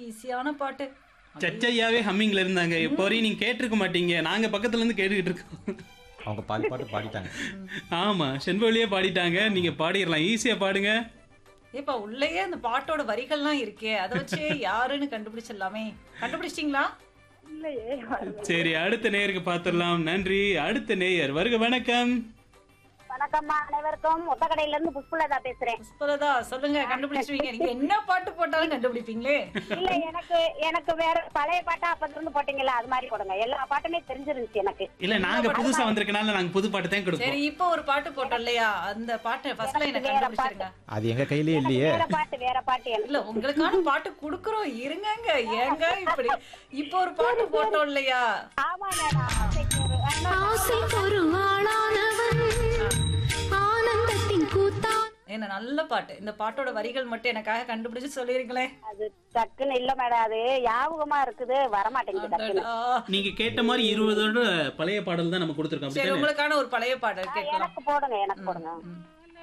ஈஸியான பாட்டு சச்சையாவே ஹம்மிங்ல இருந்தாங்க இப்போ வரையும் நீங்க கேட்டிருக்க மாட்டீங்க நாங்க பக்கத்துல இருந்து கேட்டுக்கிட்டு இருக்கோம் அவங்க பாதி பாட்டு பாடிட்டாங்க ஆமா செண்பொழியே பாடிட்டாங்க நீங்க பாடிடலாம் ஈஸியா பாடுங்க ஏப்பா உள்ளேயே அந்த பாட்டோட வரிகள்லாம் இருக்கே அதை வச்சு யாருன்னு கண்டுபிடிச்சிடலாமே கண்டுபிடிச்சிட்டீங்களா இல்லையே சரி அடுத்த நேயருக்கு பாத்துடலாம் நன்றி அடுத்த நேயர் வருக வணக்கம் வணக்கம்மா அனைவருக்கும் ஒத்தக்கடையில இருந்து புஷ்பலதா பேசுறேன் புஷ்பலதா சொல்லுங்க கண்டுபிடிச்சிருவீங்க நீங்க என்ன பாட்டு போட்டாலும் கண்டுபிடிப்பீங்களே இல்ல எனக்கு எனக்கு வேற பழைய பாட்டா அப்ப இருந்து போட்டீங்கல்ல அது மாதிரி போடுங்க எல்லா பாட்டுமே தெரிஞ்சிருந்துச்சு எனக்கு இல்ல நாங்க புதுசா வந்திருக்கனால நாங்க புது பாட்டு தான் கொடுப்போம் சரி இப்போ ஒரு பாட்டு போட்டோம் இல்லையா அந்த பாட்டு ஃபர்ஸ்ட் லைனை கண்டுபிடிச்சிருங்க அது எங்க கையிலே இல்லையே வேற பாட்டு வேற பாட்டு எனக்கு இல்ல உங்களுக்கான பாட்டு குடுக்குறோம் இருங்கங்க ஏங்க இப்படி இப்போ ஒரு பாட்டு போட்டோம் இல்லையா ஆமா மேடம் ஆசைக்கு ஒரு- ஆனா, ஆசைக்கு ஒரு ஆளானவன் ஆனந்தத்தின் கூத்தா என்ன நல்ல பாட்டு இந்த பாட்டோட வரிகள் மட்டும் எனக்காக கண்டுபிடிச்சு சொல்லிருங்களேன் அது டக்குன்னு இல்ல மேடம் அது ஞாபகமா இருக்குது வரமாட்டேங்குது டக்குன்னு நீங்க கேட்ட மாதிரி இருபதோட பழைய பாடல் தான் நம்ம கொடுத்துருக்கோம் சரி அப்படித்தானே உங்களுக்கான ஒரு பழைய பாடல் கேட்கலாம் எனக்கு போடுங்க எனக்கு போடுங்க ம்.